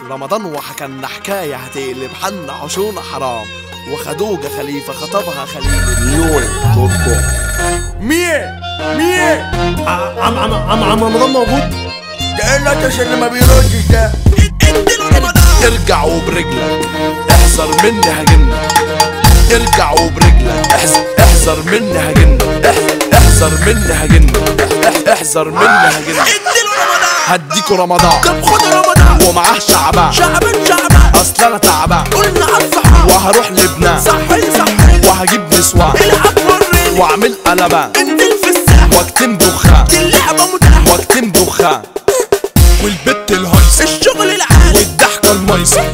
رمضان وحكى لنا حكاية هتقلب حنا حشونا حرام وخدوجة خليفة خطبها خليل نيول دوت كوم مين مين عم عم عم عم رمضان موجود ده ايه اللطش اللي ما بيردش ده ارجع وبرجلك احذر مني هجنك ارجع وبرجلك احذر احذر مني هجنك اح- احذر مني هجنك اح- احذر مني هجنك هديكوا رمضان طب خد رمضان ومعاه شعبان شعبان شعبان اصل انا تعبان قلنا عالصحاب وهروح لبنان صحي صحي وهجيب نسوان العب وريني واعمل قلبان انزل في الساحة واكتم دخان دي اللعبة متاحة واكتم دخان والبت الهيصة الشغل العالي والضحكة الميصة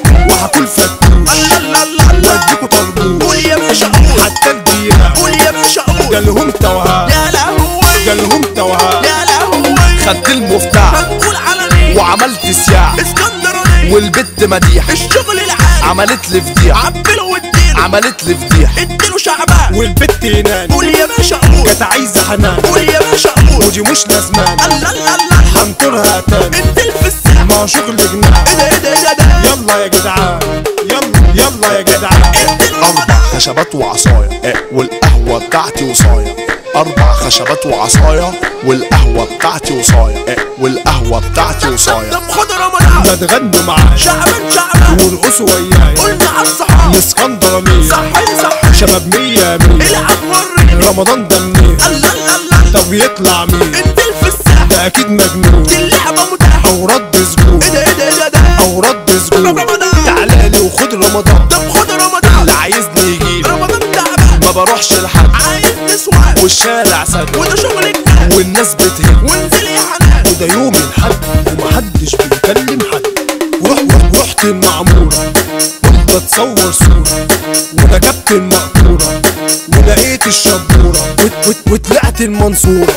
وهاكل فتوش الله الله الله الله واديكوا طربوش قول يا باشا قول حتى الدقيقة قول يا باشا قول جالهم توهان يا لهوي جالهم توهان يا لهوي خدت المفتاح هنقول على مين وعملت سياح اسكندرانية والبت مديح الشغل العالي عملت لي فضيح عبله واديله عملت لي فضيح اديله شعبان والبت ينان قول يا باشا قول كانت عايزة حنان قول يا باشا قول ودي مش لازمان الله الله الله هنطرها تاني انزل في الساحة ما هو شغل جنان ايه ده ايه ده ايه ده ده يلا يا جدعان يلا يلا يا جدعان اديله أربع رمضان خشبات وعصاية إيه، والقهوة بتاعتي وصاية أربع خشبات وعصاية والقهوة بتاعتي وصاية إيه، والقهوة بتاعتي وصاية طب خد رمضان ما تغنوا معايا شعبان شعبان ورقصوا وياي قلنا عالصحاب الاسكندرانية صحي صحي شباب مية مية العب وريني رمضان ده منين الله الله الله طب يطلع مين انزل في الساحة ده اكيد مجنون دي اللعبة متاحة او رد سجون ايه ده ايه ده ايه ده ده او رد سجون رمضان. تعالى لي وخد رمضان طب خد رمضان اللي عايزني يجيلي رمضان تعبان ما بروحش لحد عايز نسوان والشارع سد وده شغل الناس والناس بتهب وانزل يا حنان وده يوم الحد ومحدش بيكلم حد وروح وروح- رحت المعمورة قلت اتصور صورة وده كابتن مقطورة ولقيت الشبورة وت- وت- وطلعت المنصورة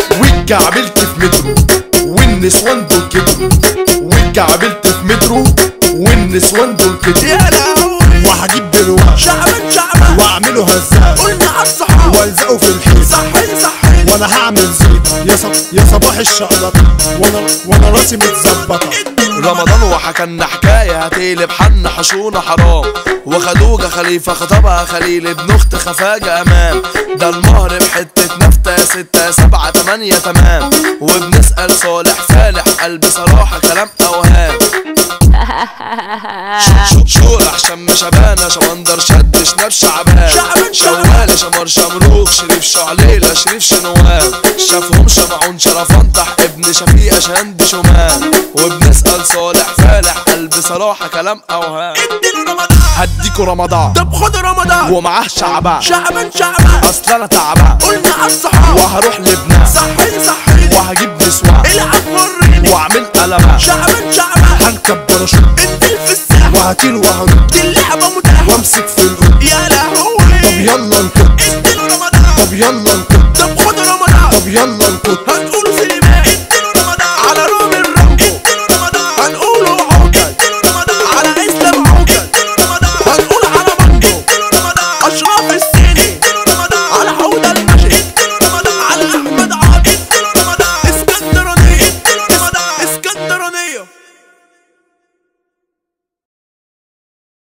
واتكعبلت في مترو والنسوان دول كتروا واتكعبلت في مترو والنسوان دول كتروا يا لهوي وهجيب برواق شعبان شعبان واعمله هزاز قلنا عالصحاب والزقه في الحيط صحي صحي وانا هعمل زيت يا صب يا صباح الشقلطة وانا وانا راسي متظبطة رمضان وحكى لنا حكاية هتقلب حنا حشونا حرام وخدوجة خليفة خطبها خليل ابن اخت خفاجة امام ده المهر بحتة نفتة يا ستة يا سبعة تمانية تمام وبنسأل صالح فالح قلب صراحة كلام اوهام شو- شورح شم شبانة شمندر شد شناب شعبان شعبان شوالة شمر شمروخ شريف شعليلة شريف شنوان شافهم شمعون شرفنطح ابن شفيقة شهند شمال وبنسأل صالح فالح قلب صراحة كلام أوهام اديله رمضان هديكوا رمضان طب خد رمضان ومعاه شعبان شعبان شعبان أصل أنا تعبان قلنا عالصحاب وهروح لبنان صحي صحي وهجيب نسوان العب وريني واعمل قلبان شعبان شعبان هركب باراشوت انزل في الساحة وهطير وهنط دي اللعبة متاحة وامسك في القط يا لهوي طب يلا انكت اديله رمضان طب يلا انكت طب خد رمضان طب يلا انكت هنقول